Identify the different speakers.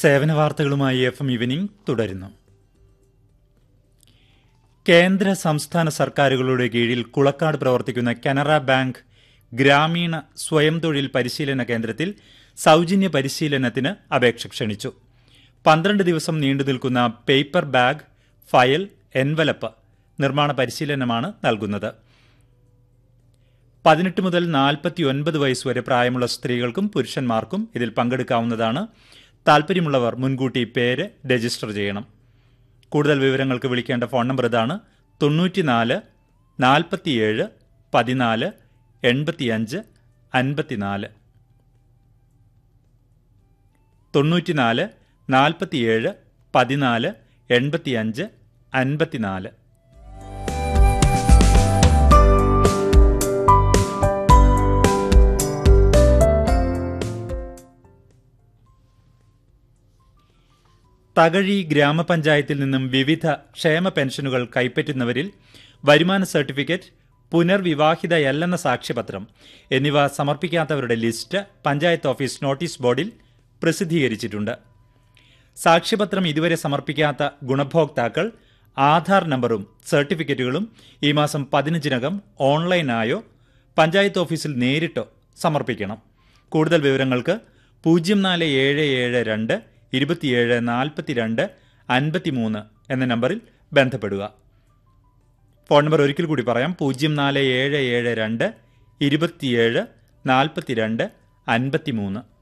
Speaker 1: സേവന വാർത്തകളുമായി F M evening തുടരുന്നു കേന്ദ്ര സംസ്ഥാന സർക്കാരുകളുടെ കീഴിൽ കുളക്കാട് പ്രവർത്തിക്കുന്ന കനറ ബാങ്ക് ഗ്രാമീണ സ്വയം തൊഴിൽ പരിശീലന കേന്ദ്രത്തിൽ സൗജന്യ പരിശീലനത്തിന് അപേക്ഷ ക്ഷണിച്ചു പന്ത്രണ്ട് ദിവസം നീണ്ടു നിൽക്കുന്ന പേപ്പർ ബാഗ് ഫയൽ എൻവലപ്പ് നിർമ്മാണ പരിശീലനമാണ് നൽകുന്നത് പതിനെട്ട് മുതൽ നാൽപ്പത്തി ഒൻപത് വയസ്സ് വരെ പ്രായമുള്ള സ്ത്രീകൾക്കും പുരുഷന്മാർക്കും ഇതിൽ പങ്കെടുക്കാവുന്നതാണ് താൽപ്പര്യമുള്ളവർ മുൻകൂട്ടി പേര് രജിസ്റ്റർ ചെയ്യണം കൂടുതൽ വിവരങ്ങൾക്ക് വിളിക്കേണ്ട ഫോൺ നമ്പർ ഇതാണ് തൊണ്ണൂറ്റിനാല് നാൽപ്പത്തിയേഴ് പതിനാല് എൺപത്തിയഞ്ച് അൻപത്തിനാല് തൊണ്ണൂറ്റിനാല് നാൽപ്പത്തിയേഴ് പതിനാല് എൺപത്തിയഞ്ച് അൻപത്തിനാല് തകഴി ഗ്രാമപഞ്ചായത്തിൽ നിന്നും വിവിധ ക്ഷേമ പെൻഷനുകൾ കൈപ്പറ്റുന്നവരിൽ വരുമാന സർട്ടിഫിക്കറ്റ് പുനർവിവാഹിതയല്ലെന്ന സാക്ഷ്യപത്രം എന്നിവ സമർപ്പിക്കാത്തവരുടെ ലിസ്റ്റ് പഞ്ചായത്ത് ഓഫീസ് നോട്ടീസ് ബോർഡിൽ പ്രസിദ്ധീകരിച്ചിട്ടുണ്ട് സാക്ഷ്യപത്രം ഇതുവരെ സമർപ്പിക്കാത്ത ഗുണഭോക്താക്കൾ ആധാർ നമ്പറും സർട്ടിഫിക്കറ്റുകളും ഈ മാസം പതിനഞ്ചിനകം ഓൺലൈനായോ പഞ്ചായത്ത് ഓഫീസിൽ നേരിട്ടോ സമർപ്പിക്കണം കൂടുതൽ വിവരങ്ങൾക്ക് പൂജ്യം നാല് ഏഴ് ഏഴ് രണ്ട് ഇരുപത്തിയേഴ് നാൽപ്പത്തിരണ്ട് അൻപത്തിമൂന്ന് എന്ന നമ്പറിൽ ബന്ധപ്പെടുക ഫോൺ നമ്പർ ഒരിക്കൽ കൂടി പറയാം പൂജ്യം നാല് ഏഴ് ഏഴ് രണ്ട് ഇരുപത്തിയേഴ് നാൽപ്പത്തിരണ്ട് അൻപത്തിമൂന്ന്